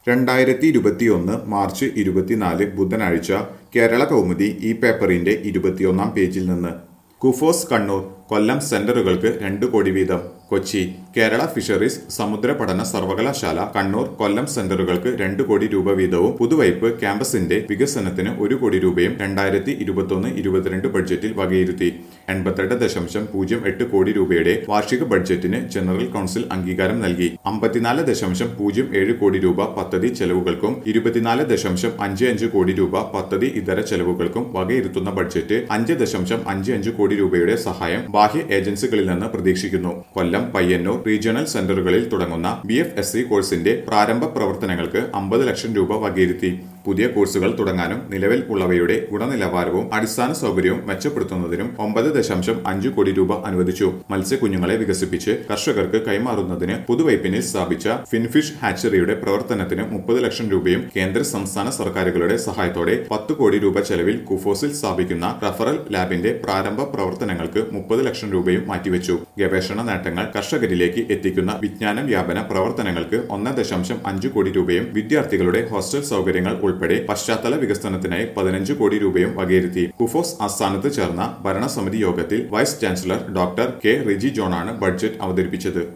രണ്ടായിരത്തി ഇരുപത്തിയൊന്ന് മാർച്ച് ഇരുപത്തിനാല് ബുധനാഴ്ച കേരള കൗമുദി ഈ പേപ്പറിന്റെ ഇരുപത്തിയൊന്നാം പേജിൽ നിന്ന് കുഫോസ് കണ്ണൂർ കൊല്ലം സെന്ററുകൾക്ക് രണ്ട് കോടി വീതം കൊച്ചി കേരള ഫിഷറീസ് സമുദ്ര പഠന സർവകലാശാല കണ്ണൂർ കൊല്ലം സെന്ററുകൾക്ക് രണ്ട് കോടി രൂപ വീതവും പുതുവൈപ്പ് ക്യാമ്പസിന്റെ വികസനത്തിന് ഒരു കോടി രൂപയും രണ്ടായിരത്തി ഇരുപത്തൊന്ന് ഇരുപത്തിരണ്ട് ബഡ്ജറ്റിൽ വകയിരുത്തി എൺപത്തെട്ട് ദശാംശം പൂജ്യം എട്ട് കോടി രൂപയുടെ വാർഷിക ബഡ്ജറ്റിന് ജനറൽ കൗൺസിൽ അംഗീകാരം നൽകി അമ്പത്തിനാല് ദശാംശം പൂജ്യം ഏഴ് കോടി രൂപ പദ്ധതി ചെലവുകൾക്കും ഇരുപത്തിനാല് ദശാംശം അഞ്ച് അഞ്ച് കോടി രൂപ പദ്ധതി ഇതര ചെലവുകൾക്കും വകയിരുത്തുന്ന ബഡ്ജറ്റ് അഞ്ച് ദശാംശം അഞ്ച് അഞ്ച് കോടി രൂപയുടെ സഹായം ബാഹ്യ ഏജൻസികളിൽ നിന്ന് പ്രതീക്ഷിക്കുന്നു കൊല്ലം പയ്യന്നൂർ റീജിയണൽ സെന്ററുകളിൽ തുടങ്ങുന്ന ബി എഫ് എസ് സി കോഴ്സിന്റെ പ്രാരംഭ പ്രവർത്തനങ്ങൾക്ക് അമ്പത് ലക്ഷം രൂപ വകയിരുത്തി പുതിയ കോഴ്സുകൾ തുടങ്ങാനും നിലവിൽ ഉള്ളവയുടെ ഗുണനിലവാരവും അടിസ്ഥാന സൗകര്യവും മെച്ചപ്പെടുത്തുന്നതിനും ഒമ്പത് ദശാംശം അഞ്ച് കോടി രൂപ അനുവദിച്ചു മത്സ്യക്കുഞ്ഞുങ്ങളെ വികസിപ്പിച്ച് കർഷകർക്ക് കൈമാറുന്നതിന് പുതുവൈപ്പിനിൽ സ്ഥാപിച്ച ഫിൻഫിഷ് ഹാച്ചറിയുടെ പ്രവർത്തനത്തിന് മുപ്പത് ലക്ഷം രൂപയും കേന്ദ്ര സംസ്ഥാന സർക്കാരുകളുടെ സഹായത്തോടെ പത്ത് കോടി രൂപ ചെലവിൽ കുഫോസിൽ സ്ഥാപിക്കുന്ന റഫറൽ ലാബിന്റെ പ്രാരംഭ പ്രവർത്തനങ്ങൾക്ക് മുപ്പത് ലക്ഷം രൂപയും മാറ്റിവെച്ചു ഗവേഷണ നേട്ടങ്ങൾ കർഷകരിലേക്ക് എത്തിക്കുന്ന വിജ്ഞാന വ്യാപന പ്രവർത്തനങ്ങൾക്ക് ഒന്ന് ദശാംശം അഞ്ച് കോടി രൂപയും വിദ്യാർത്ഥികളുടെ ഹോസ്റ്റൽ സൗകര്യങ്ങൾ ഉൾപ്പെടെ പശ്ചാത്തല വികസനത്തിനായി പതിനഞ്ച് കോടി രൂപയും വകയിരുത്തി കുഫോസ് ആസ്ഥാനത്ത് ചേർന്ന ഭരണസമിതി യോഗത്തിൽ vice chancellor doctor K Reji ജോണാണ് ബഡ്ജറ്റ് അവതരിപ്പിച്ചത്